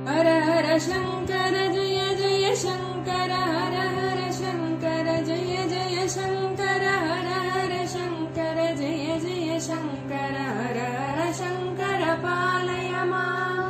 हर हर शङ्कर जय जय शङ्कर हर हर शङ्कर जय जय शङ्कर हर हर शङ्कर जय जय शङ्कर हर हर शङ्कर पालय माम्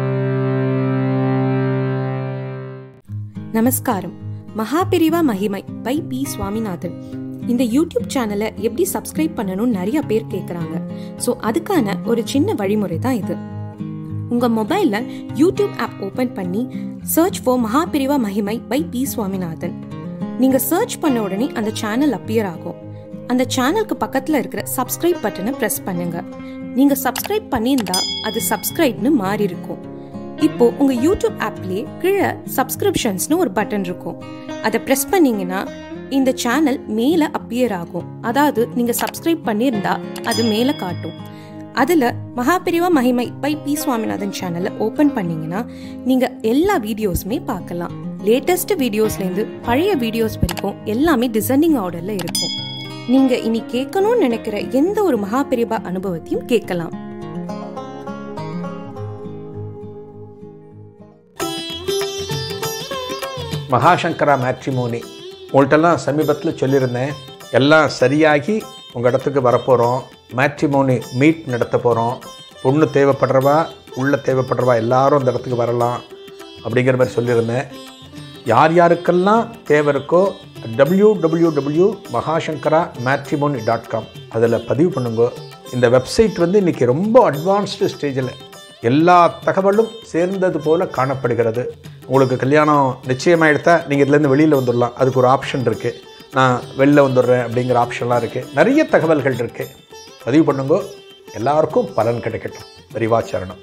நமஸ்காரம் மகாபிரிவா மகிமை பை பி சுவாமிநாதன் இந்த யூடியூப் சேனலை எப்படி சப்ஸ்கிரைப் பண்ணணும்னு நிறைய பேர் கேட்குறாங்க ஸோ அதுக்கான ஒரு சின்ன வழிமுறை தான் இது உங்கள் மொபைலில் யூடியூப் ஆப் ஓப்பன் பண்ணி சர்ச் ஃபார் மகாபிரிவா மகிமை பை பி சுவாமிநாதன் நீங்கள் சர்ச் பண்ண உடனே அந்த சேனல் அப்பியர் ஆகும் அந்த சேனலுக்கு பக்கத்தில் இருக்கிற சப்ஸ்கிரைப் பட்டனை ப்ரெஸ் பண்ணுங்க நீங்கள் சப்ஸ்கிரைப் பண்ணியிருந்தா அது சப்ஸ்கிரைப்னு மாறி இருக்கும் இப்போ உங்க யூடியூப் ஆப்லயே கீழே சப்ஸ்கிரிப்ஷன்ஸ்னு ஒரு பட்டன் இருக்கும் அதை ப்ரெஸ் பண்ணீங்கன்னா இந்த சேனல் மேல அப்பியர் ஆகும் அதாவது நீங்க சப்ஸ்கிரைப் பண்ணியிருந்தா அது மேல காட்டும் அதுல மகாபிரிவா மகிமை பை பி சுவாமிநாதன் சேனலை ஓபன் பண்ணீங்கன்னா நீங்க எல்லா வீடியோஸுமே பார்க்கலாம் லேட்டஸ்ட் வீடியோஸ்ல இருந்து பழைய வீடியோஸ் வரைக்கும் எல்லாமே டிசைனிங் ஆர்டர்ல இருக்கும் நீங்க இனி கேட்கணும்னு நினைக்கிற எந்த ஒரு மகாபிரிவா அனுபவத்தையும் கேட்கலாம் மகாசங்கரா மேட்ரிமோனி உங்கள்கிட்டலாம் சமீபத்தில் சொல்லியிருந்தேன் எல்லாம் சரியாகி உங்கள் இடத்துக்கு வரப்போகிறோம் மேட்ரிமோனி மீட் நடத்த போகிறோம் பொண்ணு தேவைப்படுறவா உள்ள தேவைப்படுறவா எல்லாரும் அந்த இடத்துக்கு வரலாம் அப்படிங்கிற மாதிரி சொல்லியிருந்தேன் யார் யாருக்கெல்லாம் தேவை இருக்கோ W W W Mahasankara matrimony dot com அதில் பதிவு பண்ணுங்க இந்த வெப்சைட் வந்து இன்றைக்கி ரொம்ப அட்வான்ஸ்டு ஸ்டேஜில் எல்லா தகவலும் சேர்ந்தது போல காணப்படுகிறது உங்களுக்கு கல்யாணம் நிச்சயமாயிடுத்தா நீங்கள் இதுலேருந்து வெளியில் வந்துடலாம் அதுக்கு ஒரு ஆப்ஷன் இருக்குது நான் வெளில வந்துடுறேன் அப்படிங்கிற ஆப்ஷன்லாம் இருக்குது நிறைய தகவல்கள் இருக்குது பதிவு பண்ணுங்க எல்லாருக்கும் பலன் கிடைக்கட்டும் விரிவாச்சரணம்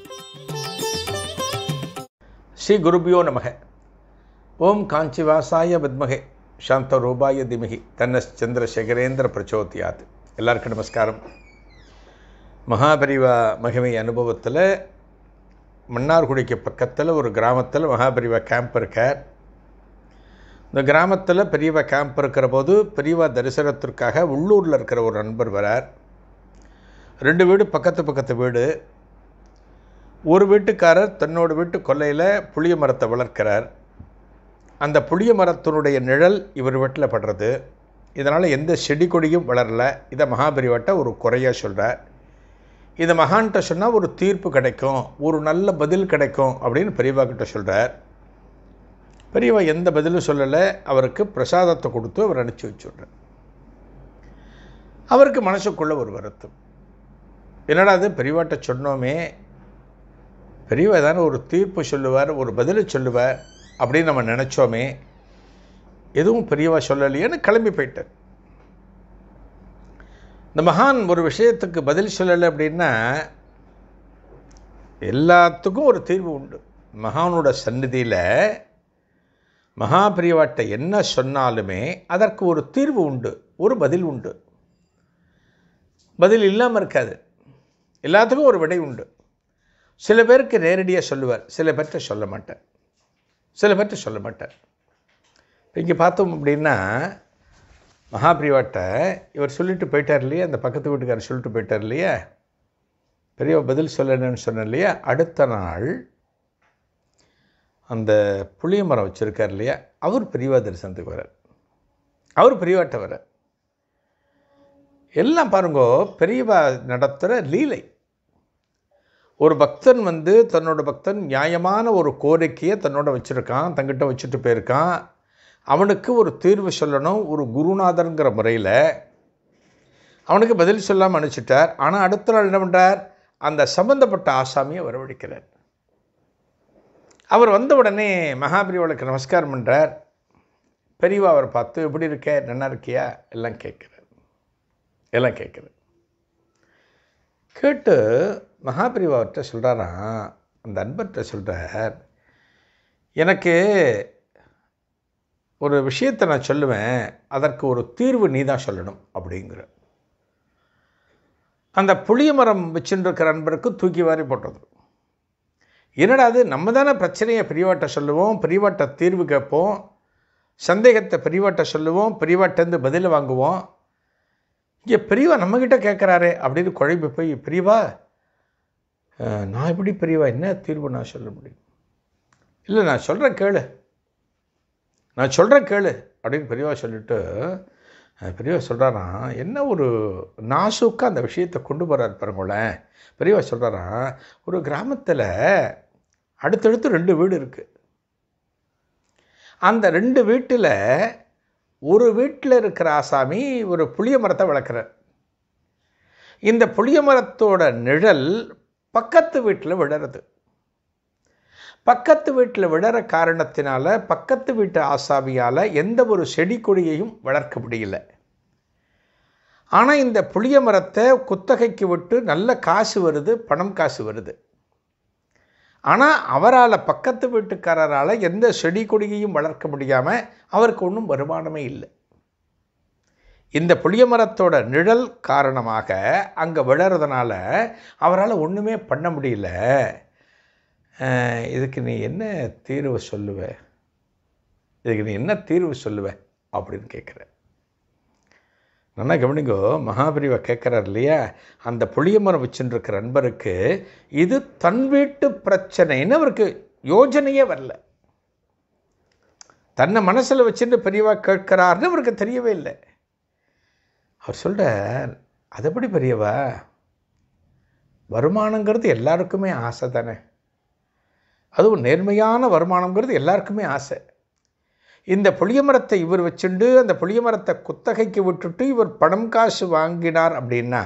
ஸ்ரீ குருபியோ நமக ஓம் காஞ்சிவாசாய வித்மகே சாந்த ரூபாய திமிகி தன்னஸ் சந்திரசேகரேந்திர பிரச்சோதியாத் எல்லாருக்கும் நமஸ்காரம் மகாபரிவா மகிமை அனுபவத்தில் மன்னார்குடிக்கு பக்கத்தில் ஒரு கிராமத்தில் மகாபரிவா கேம்ப் இருக்கார் இந்த கிராமத்தில் பெரியவா கேம்ப் இருக்கிற போது பெரியவா தரிசனத்திற்காக உள்ளூரில் இருக்கிற ஒரு நண்பர் வரார் ரெண்டு வீடு பக்கத்து பக்கத்து வீடு ஒரு வீட்டுக்காரர் தன்னோட வீட்டு கொல்லையில் புளிய மரத்தை வளர்க்கிறார் அந்த புளிய மரத்தினுடைய நிழல் இவர் வீட்டில் படுறது இதனால் எந்த செடி கொடியும் வளரல இதை மகாபரிவாட்ட ஒரு குறையாக சொல்கிறார் இதை மகான்கிட்ட சொன்னால் ஒரு தீர்ப்பு கிடைக்கும் ஒரு நல்ல பதில் கிடைக்கும் அப்படின்னு பெரியவா கிட்ட சொல்கிறார் பெரியவா எந்த பதிலும் சொல்லலை அவருக்கு பிரசாதத்தை கொடுத்து அவர் அனுப்பிச்சி வச்சுடுறார் அவருக்கு மனசுக்குள்ள ஒரு வருத்தம் என்னடா அது பெரியவாட்ட சொன்னோமே பெரியவா தானே ஒரு தீர்ப்பு சொல்லுவார் ஒரு பதிலை சொல்லுவார் அப்படின்னு நம்ம நினச்சோமே எதுவும் பெரியவா சொல்லலையேன்னு கிளம்பி போயிட்டார் இந்த மகான் ஒரு விஷயத்துக்கு பதில் சொல்லலை அப்படின்னா எல்லாத்துக்கும் ஒரு தீர்வு உண்டு மகானோட சந்நிதியில் மகாபிரியவாட்டை என்ன சொன்னாலுமே அதற்கு ஒரு தீர்வு உண்டு ஒரு பதில் உண்டு பதில் இல்லாமல் இருக்காது எல்லாத்துக்கும் ஒரு விடை உண்டு சில பேருக்கு நேரடியாக சொல்லுவார் சில பேர்கிட்ட சொல்ல மாட்டார் சில பேர்கிட்ட சொல்ல மாட்டார் இங்கே பார்த்தோம் அப்படின்னா மகாபிரிவாட்ட இவர் சொல்லிட்டு போயிட்டார் இல்லையா அந்த பக்கத்து வீட்டுக்காரர் சொல்லிட்டு போயிட்டார் இல்லையா பெரிய பதில் சொல்லணும்னு சொன்னேன் இல்லையா அடுத்த நாள் அந்த புளிய மரம் வச்சுருக்கார் இல்லையா அவர் பெரியவா தரிசனத்துக்கு வரார் அவர் பெரியவாட்ட வரார் எல்லாம் பாருங்கோ பெரியவா நடத்துகிற லீலை ஒரு பக்தன் வந்து தன்னோட பக்தன் நியாயமான ஒரு கோரிக்கையை தன்னோட வச்சுருக்கான் தங்கிட்ட வச்சுட்டு போயிருக்கான் அவனுக்கு ஒரு தீர்வு சொல்லணும் ஒரு குருநாதருங்கிற முறையில் அவனுக்கு பதில் சொல்லாமல் அனுப்பிச்சிட்டார் ஆனால் அடுத்த நாள் என்ன பண்ணுறார் அந்த சம்பந்தப்பட்ட ஆசாமியை வரவழைக்கிறார் அவர் வந்த உடனே மகாபிரிவாளுக்கு நமஸ்காரம் பண்ணுறார் பெரியவா அவரை பார்த்து எப்படி இருக்க நல்லா இருக்கியா எல்லாம் கேட்குறார் எல்லாம் கேட்குறார் கேட்டு மகாபிரிவார்கிட்ட சொல்கிறாராம் அந்த அன்பர்கிட்ட சொல்கிறார் எனக்கு ஒரு விஷயத்தை நான் சொல்லுவேன் அதற்கு ஒரு தீர்வு நீ தான் சொல்லணும் அப்படிங்கிற அந்த புளிய மரம் வச்சுட்டு இருக்கிற நண்பருக்கு தூக்கி வாரி போட்டது என்னடா அது நம்ம தானே பிரச்சனையை பெரியவாட்ட சொல்லுவோம் பெரியவாட்ட தீர்வு கேட்போம் சந்தேகத்தை பெரியவாட்ட சொல்லுவோம் பெரியவாட்டேருந்து பதில் வாங்குவோம் இங்கே பெரியவா நம்மக்கிட்ட கேட்குறாரே அப்படின்னு குழம்பி போய் பெரியவா அஹ், நான் எப்படி பெரியவா என்ன தீர்வு நான் சொல்ல முடியும் இல்லை நான் சொல்கிறேன் கேளு நான் சொல்கிறேன் கேளு அப்படின்னு பெரியவா சொல்லிட்டு அஹ், பெரியவா சொல்கிறாராம் என்ன ஒரு நாசுக்காக அந்த விஷயத்தை கொண்டு போகிறார் பாருங்களேன் பெரியவா சொல்கிறாராம் ஒரு கிராமத்தில் அடுத்தடுத்து ரெண்டு வீடு இருக்குது அந்த ரெண்டு வீட்டில் ஒரு வீட்டில் இருக்கிற ஆசாமி ஒரு புளிய மரத்தை வளர்க்குறார் இந்த புளிய மரத்தோட நிழல் பக்கத்து வீட்டில் விழறது பக்கத்து வீட்டில் விழற காரணத்தினால பக்கத்து வீட்டு ஆசாமியால் எந்த ஒரு செடி கொடியையும் வளர்க்க முடியல ஆனால் இந்த புளிய மரத்தை குத்தகைக்கு விட்டு நல்ல காசு வருது பணம் காசு வருது ஆனால் அவரால் பக்கத்து வீட்டுக்காரரால் எந்த செடி கொடியையும் வளர்க்க முடியாமல் அவருக்கு ஒன்றும் வருமானமே இல்லை இந்த புளிய மரத்தோட நிழல் காரணமாக அங்கே விழறதுனால அவரால் ஒன்றுமே பண்ண முடியல அஹ், இதுக்கு நீ என்ன தீர்வு சொல்லுவ இதுக்கு நீ என்ன தீர்வு சொல்லுவ அப்படின்னு கேட்குற நல்லா கவனிங்கோ மகாபிரிவா கேட்குறார் இல்லையா அந்த புளிய மரம் வச்சுட்டு இருக்கிற நண்பருக்கு இது தன் வீட்டு பிரச்சனைன்னு அவருக்கு யோஜனையே வரல தன்னை மனசில் வச்சுட்டு பெரியவா கேட்கிறார்னு அவருக்கு தெரியவே இல்லை அவர் சொல்கிறார் அது எப்படி பெரியவா வருமானங்கிறது எல்லாருக்குமே ஆசை தானே அதுவும் நேர்மையான வருமானங்கிறது எல்லாருக்குமே ஆசை இந்த புளிய மரத்தை இவர் வச்சுண்டு அந்த புளிய மரத்தை குத்தகைக்கு விட்டுட்டு இவர் பணம் காசு வாங்கினார் அப்படின்னா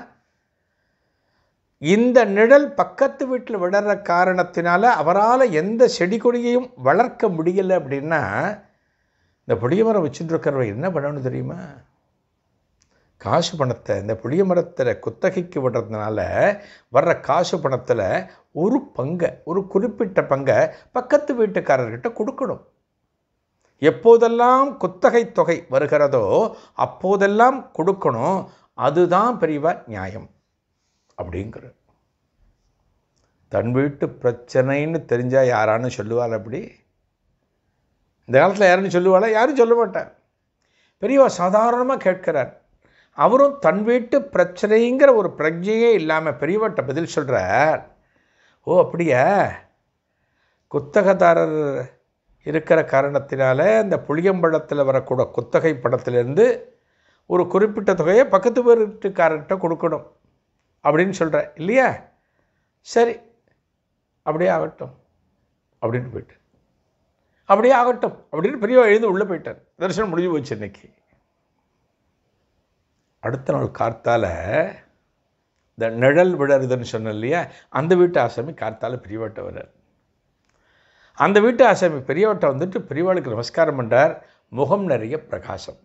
இந்த நிழல் பக்கத்து வீட்டில் விடற காரணத்தினால அவரால் எந்த செடி கொடியையும் வளர்க்க முடியலை அப்படின்னா இந்த புளிய மரம் வச்சுட்டு இருக்கிறவர் என்ன பண்ணணும் தெரியுமா காசு பணத்தை இந்த புளிய மரத்தில் குத்தகைக்கு விடுறதுனால வர்ற காசு பணத்தில் ஒரு பங்கை ஒரு குறிப்பிட்ட பங்கை பக்கத்து வீட்டுக்காரர்கிட்ட கொடுக்கணும் எப்போதெல்லாம் குத்தகை தொகை வருகிறதோ அப்போதெல்லாம் கொடுக்கணும் அதுதான் பெரியவா நியாயம் அப்படிங்கிற தன் வீட்டு பிரச்சனைன்னு தெரிஞ்சால் யாரான்னு சொல்லுவாள் அப்படி இந்த காலத்தில் யாருன்னு சொல்லுவாளா யாரும் சொல்ல மாட்டார் பெரியவா சாதாரணமாக கேட்கிறார் அவரும் தன் வீட்டு பிரச்சனைங்கிற ஒரு பிரஜையே இல்லாமல் பெரியவட்ட பதில் சொல்கிறார் ஓ அப்படியா குத்தகதாரர் இருக்கிற காரணத்தினால அந்த புளியம்பழத்தில் வரக்கூட குத்தகை பணத்திலேருந்து ஒரு குறிப்பிட்ட தொகையை பக்கத்து வீட்டுக்காரர்கிட்ட கொடுக்கணும் அப்படின்னு சொல்கிற இல்லையா சரி அப்படியே ஆகட்டும் அப்படின்னு போயிட்டு அப்படியே ஆகட்டும் அப்படின்னு பெரியவா எழுந்து உள்ளே போயிட்டார் தரிசனம் முடிஞ்சு போச்சு இன்னைக்கு அடுத்த நாள் கார்த்தால இந்த நிழல் விழறதுன்னு சொன்னேன் இல்லையா அந்த வீட்டு ஆசாமி கார்த்தால பெரியவாட்ட வர்றார் அந்த வீட்டு ஆசாமி பெரியவாட்ட வந்துட்டு பெரியவாளுக்கு நமஸ்காரம் பண்ணுறார் முகம் நிறைய பிரகாசம்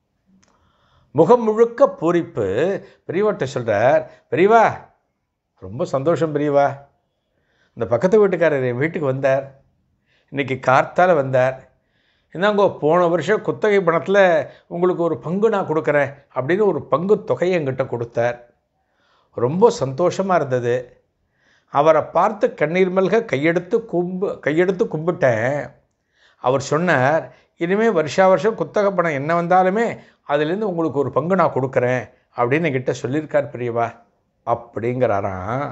முகம் முழுக்க பூரிப்பு பெரியவாட்ட சொல்கிறார் பெரியவா ரொம்ப சந்தோஷம் பெரியவா இந்த பக்கத்து வீட்டுக்காரர் என் வீட்டுக்கு வந்தார் இன்றைக்கி கார்த்தால வந்தார் இந்தாங்கோ போன வருஷம் குத்தகை பணத்தில் உங்களுக்கு ஒரு பங்கு நான் கொடுக்குறேன் அப்படின்னு ஒரு பங்கு தொகையை என்கிட்ட கொடுத்தார் ரொம்ப சந்தோஷமாக இருந்தது அவரை பார்த்து கண்ணீர் மல்க கையெடுத்து கும்பு கையெடுத்து கும்பிட்டேன் அவர் சொன்னார் இனிமேல் வருஷா வருஷம் குத்தகை பணம் என்ன வந்தாலுமே அதுலேருந்து உங்களுக்கு ஒரு பங்கு நான் கொடுக்குறேன் அப்படின்னு என்கிட்ட சொல்லியிருக்கார் பெரியவா அப்படிங்கிறாராம்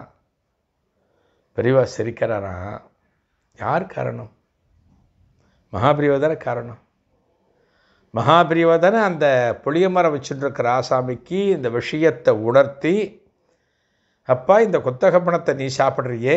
பெரியவா சிரிக்கிறாராம் யார் காரணம் மகாபிரிவா தானே காரணம் மகாபிரிவா தானே அந்த புளிய மரம் வச்சுட்டுருக்கிற ஆசாமிக்கு இந்த விஷயத்தை உணர்த்தி அப்பா இந்த குத்தக பணத்தை நீ சாப்பிட்றியே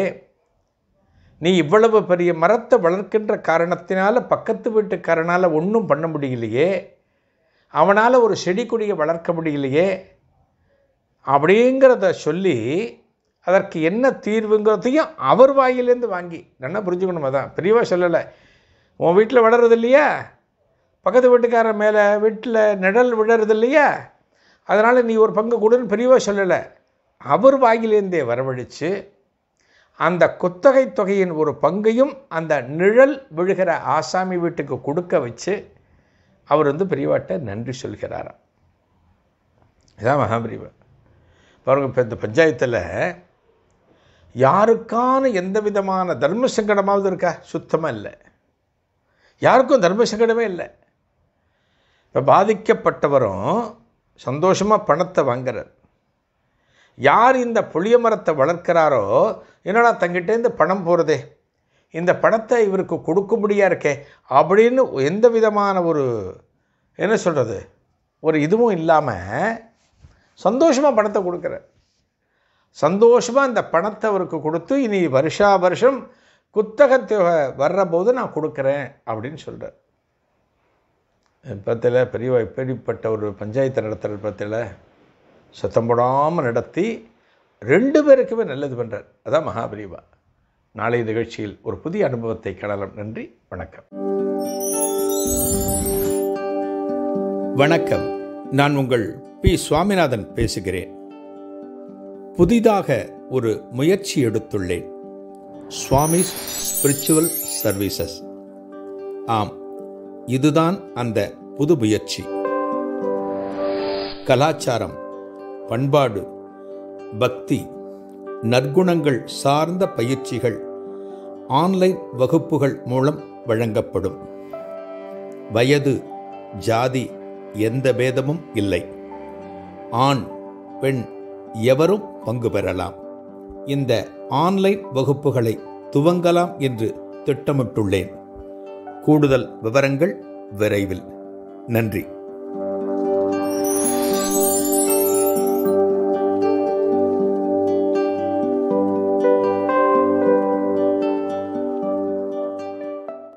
நீ இவ்வளவு பெரிய மரத்தை வளர்க்கின்ற காரணத்தினால பக்கத்து வீட்டுக்காரனால் ஒன்றும் பண்ண முடியலையே அவனால் ஒரு செடி கொடியை வளர்க்க முடியலையே அப்படிங்கிறத சொல்லி அதற்கு என்ன தீர்வுங்கிறதையும் அவர் வாயிலேருந்து வாங்கி நல்லா புரிஞ்சுக்கணும் அதான் பெரியவா சொல்லலை உன் வீட்டில் வளருது இல்லையா பக்கத்து வீட்டுக்காரன் மேலே வீட்டில் நிழல் விழறது இல்லையா அதனால் நீ ஒரு பங்கு கொடுன்னு பெரியவா சொல்லலை அவர் வாயிலேருந்தே வரவழைச்சு அந்த குத்தகை தொகையின் ஒரு பங்கையும் அந்த நிழல் விழுகிற ஆசாமி வீட்டுக்கு கொடுக்க வச்சு அவர் வந்து பெரியவாட்ட நன்றி சொல்கிறாராம் இதான் மகாபிரிவா பாருங்க இப்போ இந்த பஞ்சாயத்தில் யாருக்கான எந்த விதமான தர்ம சங்கடமாவது இருக்கா சுத்தமாக இல்லை யாருக்கும் தர்ம சங்கடமே இல்லை இப்போ பாதிக்கப்பட்டவரும் சந்தோஷமாக பணத்தை வாங்குறார் யார் இந்த புளிய மரத்தை வளர்க்கிறாரோ என்னடா தங்கிட்டேருந்து பணம் போகிறதே இந்த பணத்தை இவருக்கு கொடுக்கும்படியாக இருக்கே அப்படின்னு எந்த விதமான ஒரு என்ன சொல்கிறது ஒரு இதுவும் இல்லாமல் சந்தோஷமாக பணத்தை கொடுக்குறார் சந்தோஷமாக இந்த பணத்தை அவருக்கு கொடுத்து இனி வருஷா வருஷம் குத்தகத்தொகை வர்ற போது நான் கொடுக்குறேன் அப்படின்னு சொல்கிறார் பத்தில் பெரிய இப்படிப்பட்ட ஒரு பஞ்சாயத்து நடத்துகிற பத்தில் சத்தம் போடாமல் நடத்தி ரெண்டு பேருக்குமே நல்லது பண்ணுறார் அதான் மகாபரிவா நாளைய நிகழ்ச்சியில் ஒரு புதிய அனுபவத்தை காணலாம் நன்றி வணக்கம் வணக்கம் நான் உங்கள் பி சுவாமிநாதன் பேசுகிறேன் புதிதாக ஒரு முயற்சி எடுத்துள்ளேன் சுவாமிஸ் ஸ்பிரிச்சுவல் சர்வீசஸ் ஆம் இதுதான் அந்த புது முயற்சி கலாச்சாரம் பண்பாடு பக்தி நற்குணங்கள் சார்ந்த பயிற்சிகள் ஆன்லைன் வகுப்புகள் மூலம் வழங்கப்படும் வயது ஜாதி எந்த பேதமும் இல்லை ஆண் பெண் எவரும் பங்கு பெறலாம் இந்த ஆன்லைன் வகுப்புகளை துவங்கலாம் என்று திட்டமிட்டுள்ளேன் கூடுதல் விவரங்கள் விரைவில் நன்றி